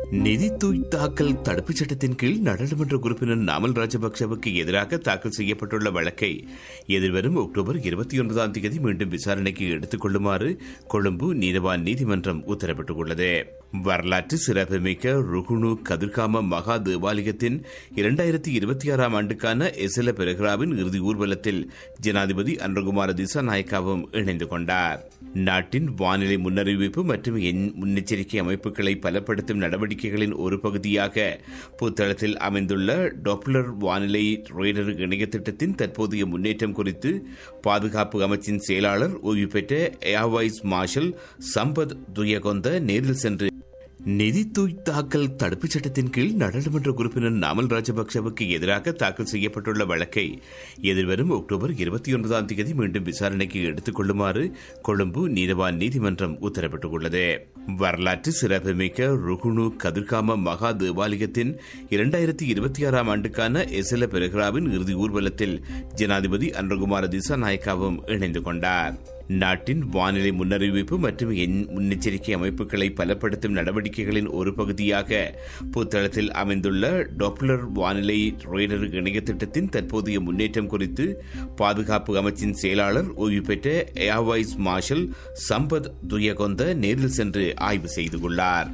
நிதி தூய்தாக்கல் தடுப்புச் சட்டத்தின் கீழ் நாடாளுமன்ற உறுப்பினர் நாமல் ராஜபக்சவுக்கு எதிராக தாக்கல் செய்யப்பட்டுள்ள வழக்கை எதிர்வரும் அக்டோபர் இருபத்தி ஒன்பதாம் தேதி மீண்டும் விசாரணைக்கு எடுத்துக் கொள்ளுமாறு கொழும்பு நீதவான் நீதிமன்றம் உத்தரவிட்டுள்ளது வரலாற்று சிறப்புமிக்க ருகுணு கதிர்காம மகா தேவாலயத்தின் இரண்டாயிரத்தி இருபத்தி ஆறாம் ஆண்டுக்கான எசல பெருகராவின் இறுதி ஊர்வலத்தில் ஜனாதிபதி அன்றகுமார திசாநாயக்காவும் இணைந்து கொண்டார் நாட்டின் வானிலை முன்னறிவிப்பு மற்றும் முன்னெச்சரிக்கை அமைப்புகளை பலப்படுத்தும் நடவடிக்கைகளின் ஒரு பகுதியாக புத்தளத்தில் அமைந்துள்ள டொப்ளர் வானிலை ரேடர் இணைய திட்டத்தின் தற்போதைய முன்னேற்றம் குறித்து பாதுகாப்பு அமைச்சின் செயலாளர் ஓய்வு பெற்ற ஏர்வைஸ் மார்ஷல் சம்பத் துயகொந்த நேரில் சென்று நிதி தூய்தாக்கல் தடுப்புச் சட்டத்தின் கீழ் நாடாளுமன்ற உறுப்பினர் நாமல் ராஜபக்சவுக்கு எதிராக தாக்கல் செய்யப்பட்டுள்ள வழக்கை எதிர்வரும் அக்டோபர் இருபத்தி ஒன்பதாம் தேதி மீண்டும் விசாரணைக்கு எடுத்துக் கொள்ளுமாறு கொழும்பு நீதவான் நீதிமன்றம் உத்தரவிட்டுள்ளது வரலாற்று சிறப்புமிக்க ருகுணு கதிர்காம மகா தேவாலயத்தின் இரண்டாயிரத்தி இருபத்தி ஆறாம் ஆண்டுக்கான எசல பெருகராவின் இறுதி ஊர்வலத்தில் ஜனாதிபதி அன்றகுமார திசாநாயக்காவும் இணைந்து கொண்டார் நாட்டின் வானிலை முன்னறிவிப்பு மற்றும் முன்னெச்சரிக்கை அமைப்புகளை பலப்படுத்தும் நடவடிக்கைகளின் ஒரு பகுதியாக புத்தளத்தில் அமைந்துள்ள டொப்ளர் வானிலை ரேடர் இணைய திட்டத்தின் தற்போதைய முன்னேற்றம் குறித்து பாதுகாப்பு அமைச்சின் செயலாளர் ஓய்வு பெற்ற ஏர்வைஸ் மார்ஷல் சம்பத் துயகொந்த நேரில் சென்று ஆய்வு செய்துள்ளார்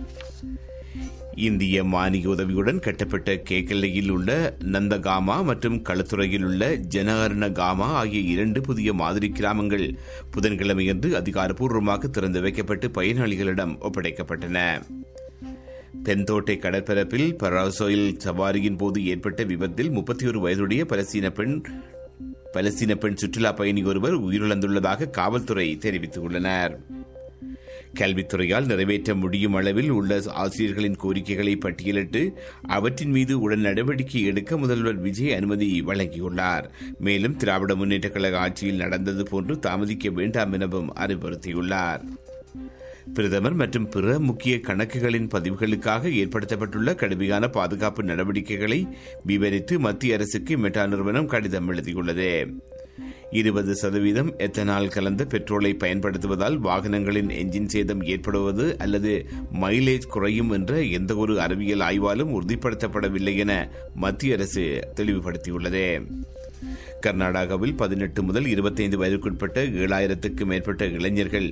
இந்திய மானிய உதவியுடன் கட்டப்பட்ட கேக்கல்லையில் உள்ள நந்தகாமா மற்றும் களுத்துறையில் உள்ள ஜனகரண காமா ஆகிய இரண்டு புதிய மாதிரி கிராமங்கள் புதன்கிழமையன்று அதிகாரப்பூர்வமாக திறந்து வைக்கப்பட்டு பயனாளிகளிடம் ஒப்படைக்கப்பட்டன பெந்தோட்டை கடற்பரப்பில் பராசோயில் சவாரியின் போது ஏற்பட்ட விபத்தில் முப்பத்தி ஒரு வயதுடைய பலஸ்தீன பெண் பலஸ்தீன பெண் சுற்றுலா பயணி ஒருவர் உயிரிழந்துள்ளதாக காவல்துறை தெரிவித்துள்ளனர் கல்வித்துறையால் நிறைவேற்ற முடியும் அளவில் உள்ள ஆசிரியர்களின் கோரிக்கைகளை பட்டியலிட்டு அவற்றின் மீது உடன் நடவடிக்கை எடுக்க முதல்வர் விஜய் அனுமதி வழங்கியுள்ளார் மேலும் திராவிட முன்னேற்ற கழக ஆட்சியில் நடந்தது போன்று தாமதிக்க வேண்டாம் எனவும் அறிவுறுத்தியுள்ளார் பிரதமர் மற்றும் பிற முக்கிய கணக்குகளின் பதிவுகளுக்காக ஏற்படுத்தப்பட்டுள்ள கடுமையான பாதுகாப்பு நடவடிக்கைகளை விவரித்து மத்திய அரசுக்கு மெட்டா நிறுவனம் கடிதம் எழுதியுள்ளது இருபது சதவீதம் எத்தனால் கலந்த பெட்ரோலை பயன்படுத்துவதால் வாகனங்களின் என்ஜின் சேதம் ஏற்படுவது அல்லது மைலேஜ் குறையும் என்ற எந்த ஒரு அறிவியல் ஆய்வாலும் உறுதிப்படுத்தப்படவில்லை என மத்திய அரசு தெளிவுபடுத்தியுள்ளது கர்நாடகாவில் பதினெட்டு முதல் இருபத்தைந்து வயதுக்குட்பட்ட ஏழாயிரத்துக்கும் மேற்பட்ட இளைஞர்கள்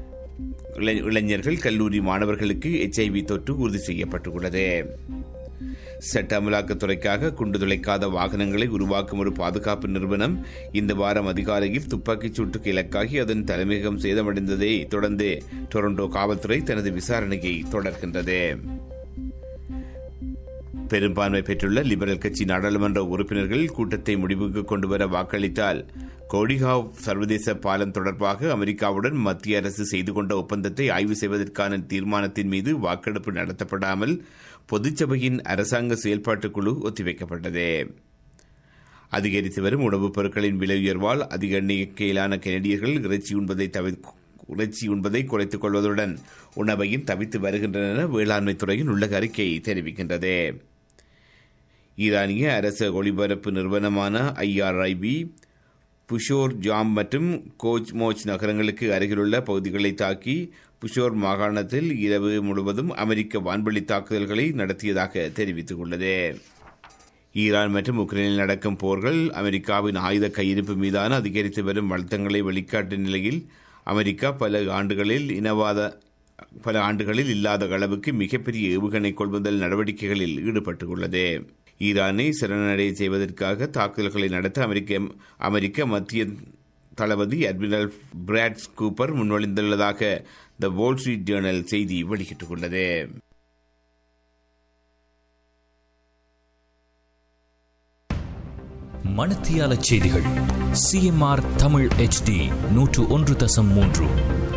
இளைஞர்கள் கல்லூரி மாணவர்களுக்கு எச்ஐவி தொற்று உறுதி செய்யப்பட்டுள்ளது சட்ட அமலாக்கத்துறைக்காக குண்டு துளைக்காத வாகனங்களை உருவாக்கும் ஒரு பாதுகாப்பு நிறுவனம் இந்த வாரம் அதிகாலையில் துப்பாக்கிச் சூட்டுக்கு இலக்காகி அதன் தலைமையகம் சேதமடைந்ததை தொடர்ந்து டொரண்டோ காவல்துறை தனது விசாரணையை தொடர்கின்றது பெரும்பான்மை பெற்றுள்ள லிபரல் கட்சி நாடாளுமன்ற உறுப்பினர்கள் கூட்டத்தை முடிவுக்கு கொண்டுவர வாக்களித்தால் கோடிகாவ் சர்வதேச பாலம் தொடர்பாக அமெரிக்காவுடன் மத்திய அரசு செய்து கொண்ட ஒப்பந்தத்தை ஆய்வு செய்வதற்கான தீர்மானத்தின் மீது வாக்கெடுப்பு நடத்தப்படாமல் பொதுச்சபையின் அரசாங்க செயல்பாட்டுக் குழு ஒத்திவைக்கப்பட்டது அதிகரித்து வரும் உணவுப் பொருட்களின் விலை உயர்வால் அதிக எண்ணிக்கையிலான கெனடியர்கள் இறைச்சி உண்பதை இறைச்சி உண்பதை குறைத்துக் கொள்வதுடன் உணவையும் தவித்து வருகின்றன என வேளாண்மை துறையின் உள்ளக அறிக்கை தெரிவிக்கின்றது ஈரானிய அரச ஒளிபரப்பு நிறுவனமான ஐஆர்ஐபி புஷோர் ஜாம் மற்றும் கோச் மோச் நகரங்களுக்கு அருகிலுள்ள பகுதிகளை தாக்கி புஷோர் மாகாணத்தில் இரவு முழுவதும் அமெரிக்க வான்வெளி தாக்குதல்களை நடத்தியதாக தெரிவித்துள்ளது ஈரான் மற்றும் உக்ரைனில் நடக்கும் போர்கள் அமெரிக்காவின் ஆயுத கையிருப்பு மீதான அதிகரித்து வரும் அழுத்தங்களை வெளிக்காட்டும் நிலையில் அமெரிக்கா பல ஆண்டுகளில் இனவாத பல ஆண்டுகளில் இல்லாத அளவுக்கு மிகப்பெரிய ஏவுகணை கொள்முதல் நடவடிக்கைகளில் ஈடுபட்டுள்ளது ஈரானை சரணடைய செய்வதற்காக தாக்குதல்களை நடத்த அமெரிக்க அமெரிக்க மத்திய தளபதி அட்மிரல் பிராட் கூப்பர் முன்வழிந்துள்ளதாக த வால் ஸ்ட்ரீட் ஜேர்னல் செய்தி வெளியிட்டுள்ளது மணத்தியால செய்திகள் சிஎம்ஆர் தமிழ் எச்டி நூற்று ஒன்று தசம் மூன்று